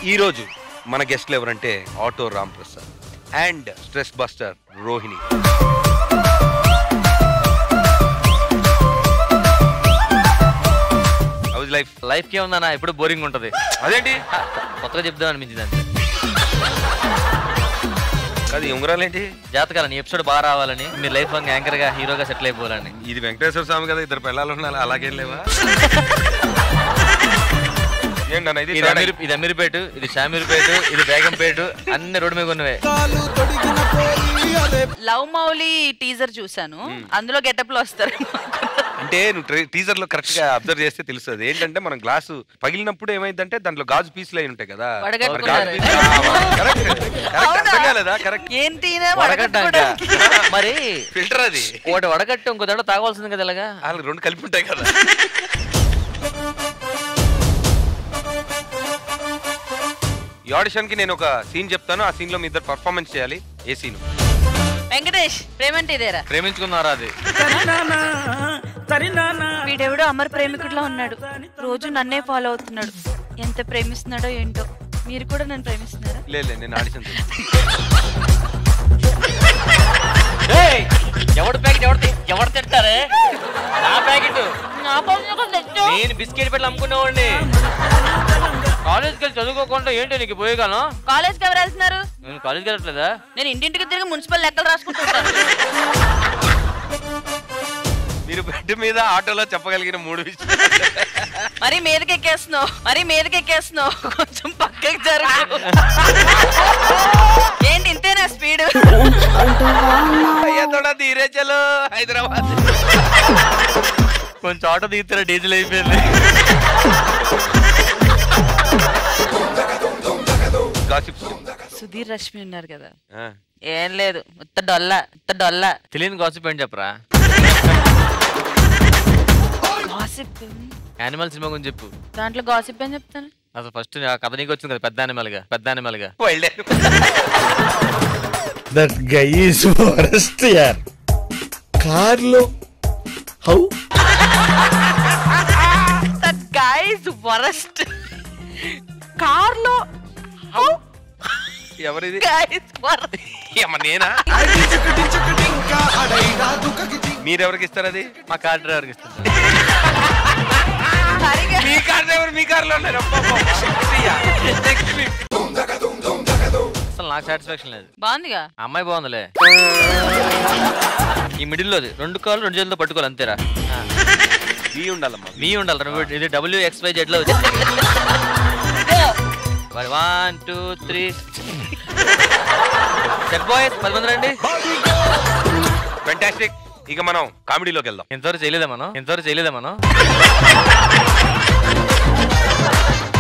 ఈ రోజు మన గెస్ట్లు ఎవరంటే auto Ram Prasad and stress buster Rohini house life life కి ఉందన్నా ఎప్పుడు బోరింగ్ ఉంటది అదేంటి హ, కొత్తగా చెప్దాం అనిపించింది అంతే అది ఉంగరాలేంటి జాతకాలని ఎపిసోడ్ బాగా రావాలని మీ లైఫ్ లాంగ్ యాంకర్ గా హీరోగా సెటిల్ అయిపోవాలని ఇది వెంకటేశ్వర స్వామి కదా ఇద్దరు పిల్లలు ఉన్నారు అలాగేం లేవా ఏంటన్నా ఇది ఇది అమీర్ ఇది అమీర్పేట ఇది షామీర్పేట ఇది బేగంపేట అన్ని రోడ్డు మీద ఉన్నవే లవ్ మౌలి టీజర్ చూసాను అందులో గెటప్ లో వస్తారు అంటే నువ్వు టీజర్ లో కరెక్ట్ గా అబ్జర్వ్ చేస్తే తెలుస్తుంది ఏంటంటే మనం గ్లాసు పగిలినప్పుడు ఏమైందంటే దాంట్లో గాజు పీసులు అయి ఉంటాయి కదా మరి గాజు వడగట్టుకున్నారు. పీసులు- ఆ, వా- correct, correct. అర్థం కాలేదా కరెక్ట్ ఏంటి వడగట్టాక మరి ఫిల్టర్ అది ఒకటి వడగట్టి ఇంకో దాంట్లో తాగవలసింది కదా ఇలాగా వాళ్ళకి రెండు కలిపి ఉంటాయి కదా ఈ ఆడిషన్ కి నేను ఒక సీన్ చెప్తాను ఆ సీన్ లో మీ ఇద్దరు పర్ఫార్మెన్స్ చేయాలి ఏ సీన్ వెంకటేష్ ప్రేమంటే ఇదేరా ప్రేమించుకున్నారా అది వీడెవడో అమర్ ప్రేమికుడిలా ఉన్నాడు రోజు నన్నే ఫాలో అవుతున్నాడు ఎంత ప్రేమిస్తున్నాడో ఏంటో మీరు కూడా నన్ను ప్రేమిస్తున్నారా లేదు లేదు, నేను ఆడిషన్ ఏయ్! ఎవడి ప్యాకెట్ ఎవరు ఎవరు తింటారే నా ప్యాకెట్ నేను బిస్కెట్ పెట్టి అమ్ముకునేవాడిని కాలేజ్కి వెళ్ళి చదువుకోకుండా ఏంటి నీకు పోయేగాను కాలేజ్కి ఎవరు వెళ్తున్నారు నేను కాలేజ్కి వెళ్ళట్లేదా నేను ఇంటింటికి తిరిగి మున్సిపల్ లెక్కలు రాసుకుంటుంటాను మీరు బెడ్ మీద ఆటోలో చెప్పగలిగిన మూడు విషయాలు మరి మీదకి ఎక్కేస్తున్నావు మరి మీదకి ఎక్కేస్తున్నావు కొంచెం పక్కకి జరుగు ఏంటి ఇంతేనా స్పీడ్ అయ్యా తోడా ధీరే చలో హైదరాబాద్ కొంచెం ఆటో దిగుతారా డీజిల్ అయిపోయింది గాసిప్స్ సుధీర్ రష్మి ఉన్నారు కదా ఆ. ఏం లేదు ఉత్త డొల్లా ఉత్త డొల్లా తెలియని గాసిప్ ఏంటి చెప్పరా గాసిప్ యానిమల్ సినిమా గురించి చెప్పు దాంట్లో గాసిప్ అని చెప్తాను అసలు ఫస్ట్ ఆ కథ నీకు వచ్చింది కదా పెద్ద యానిమల్ గా పెద్ద యానిమల్ గా wild that guy is worst యార్ కార్లో how that guys worst car లో ఎవరిది గైస్ వరస్ట్ ఏమ నేనా మీరెవరికి ఇస్తారు అది మా కార్ డ్రైవర్కి ఇస్తుంది మీ కార్ డ్రైవర్ మీ కార్ లో ఉన్నారు నెక్స్ట్ వీక్ అసలు నాకు సాటిస్ఫాక్షన్ లేదు బాగుందిగా ఆ అమ్మాయి బాగుందిలే ఈ మిడిల్ లోది రెండు కాళ్ళు రెండు చేతులతో పట్టుకోవాలి అంతేరా మీ ఉండాలమ్మా మీ ఉండాలి రెండు ఇది డబ్ల్యూ ఎక్స్ వై జెడ్ లో one two three check boys పది మంది రండి ఫెంటాస్టిక్ ఇక మనం కామెడీలోకి వెళ్దాం ఎంతవరకు చేయలేదా మనం ఎంతవరకు చేయలేదా మనం